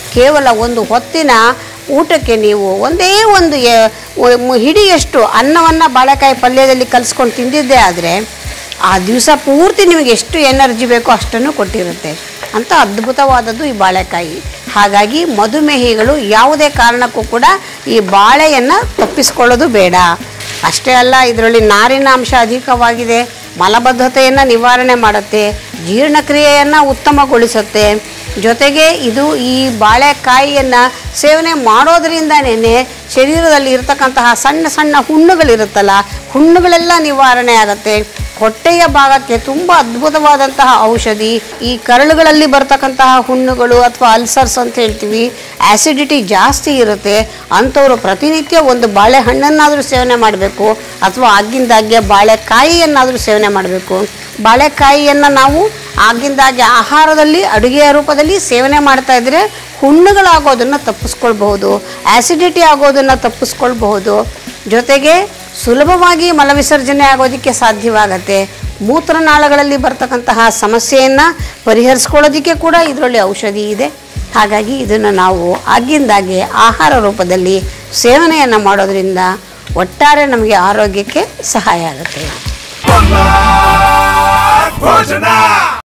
ಕೇವಲ ಒಂದು ಹೊತ್ತಿನ ಊಟಕ್ಕೆ ನೀವು ಒಂದೇ ಒಂದು ಎ- ಒ- ಮು- ಹಿಡಿಯಷ್ಟು ಅನ್ನವನ್ನು ಬಾಳೆಕಾಯಿ ಪಲ್ಯದಲ್ಲಿ ಕಲಿಸ್ಕೊಂಡು ತಿಂದಿದ್ದೇ ಆದರೆ ಆ ದಿವಸ ಪೂರ್ತಿ ನಿಮಗೆ ಎಷ್ಟು ಎನರ್ಜಿ ಬೇಕೋ ಅಷ್ಟನ್ನು ಕೊಟ್ಟಿರುತ್ತೆ ಅಂತ ಅದ್ಭುತವಾದದ್ದು ಈ ಬಾಳೆಕಾಯಿ ಹಾಗಾಗಿ ಮಧುಮೇಹಿಗಳು ಯಾವುದೇ ಕಾರಣಕ್ಕೂ ಕೂಡ ಈ ಬಾಳೆಯನ್ನು ತಪ್ಪಿಸ್ಕೊಳ್ಳೋದು ಬೇಡ ಅಷ್ಟೇ ಅಲ್ಲ ಇದರಲ್ಲಿ ನಾರಿನ ಅಂಶ ಅಧಿಕವಾಗಿದೆ ಮಲಬದ್ಧತೆಯನ್ನು ನಿವಾರಣೆ ಮಾಡುತ್ತೆ ಜೀರ್ಣಕ್ರಿಯೆಯನ್ನು ಉತ್ತಮಗೊಳಿಸುತ್ತೆ ಜೊತೆಗೆ ಇದು ಈ ಬಾಳೆಕಾಯಿಯನ್ನು ಸೇವನೆ ಮಾಡೋದ್ರಿಂದನೇ ಶರೀರದಲ್ಲಿ ಇರತಕ್ಕಂತಹ ಸಣ್ಣ ಸಣ್ಣ ಹುಣ್ಣುಗಳಿರುತ್ತಲ್ಲ ಹುಣ್ಣುಗಳೆಲ್ಲ ನಿವಾರಣೆ ಆಗುತ್ತೆ ಹೊಟ್ಟೆಯ ಭಾಗಕ್ಕೆ ತುಂಬ ಅದ್ಭುತವಾದಂತಹ ಔಷಧಿ ಈ ಕರಳುಗಳಲ್ಲಿ ಬರ್ತಕ್ಕಂತಹ ಹುಣ್ಣುಗಳು ಅಥವಾ ಅಲ್ಸರ್ಸ್ ಅಂತ ಹೇಳ್ತೀವಿ ಆ್ಯಸಿಡಿಟಿ ಜಾಸ್ತಿ ಇರುತ್ತೆ ಅಂಥವರು ಪ್ರತಿನಿತ್ಯ ಒಂದು ಬಾಳೆಹಣ್ಣನ್ನಾದರೂ ಸೇವನೆ ಮಾಡಬೇಕು ಅಥವಾ ಆಗಿಂದಾಗ್ಗೆ ಬಾಳೆಕಾಯಿಯನ್ನಾದರೂ ಸೇವನೆ ಮಾಡಬೇಕು ಬಾಳೆಕಾಯಿಯನ್ನು ನಾವು ಆಗಿಂದಾಗೆ ಆಹಾರದಲ್ಲಿ ಅಡುಗೆಯ ರೂಪದಲ್ಲಿ ಸೇವನೆ ಮಾಡ್ತಾ ಇದ್ದರೆ ಹುಣ್ಣುಗಳಾಗೋದನ್ನು ತಪ್ಪಿಸ್ಕೊಳ್ಬಹುದು ಆ್ಯಸಿಡಿಟಿ ಆಗೋದನ್ನು ತಪ್ಪಿಸ್ಕೊಳ್ಬಹುದು ಜೊತೆಗೆ ಸುಲಭವಾಗಿ ಮಲವಿಸರ್ಜನೆ ಆಗೋದಕ್ಕೆ ಸಾಧ್ಯವಾಗತ್ತೆ ಮೂತ್ರನಾಳಗಳಲ್ಲಿ ಬರ್ತಕ್ಕಂತಹ ಸಮಸ್ಯೆಯನ್ನು ಪರಿಹರಿಸ್ಕೊಳ್ಳೋದಕ್ಕೆ ಕೂಡ ಇದರಲ್ಲಿ ಔಷಧಿ ಇದೆ ಹಾಗಾಗಿ ಇದನ್ನು ನಾವು ಆಗಿಂದಾಗೆ ಆಹಾರ ರೂಪದಲ್ಲಿ ಸೇವನೆಯನ್ನು ಮಾಡೋದ್ರಿಂದ ಒಟ್ಟಾರೆ ನಮಗೆ ಆರೋಗ್ಯಕ್ಕೆ ಸಹಾಯ ಆಗುತ್ತೆ ಭೋಜನ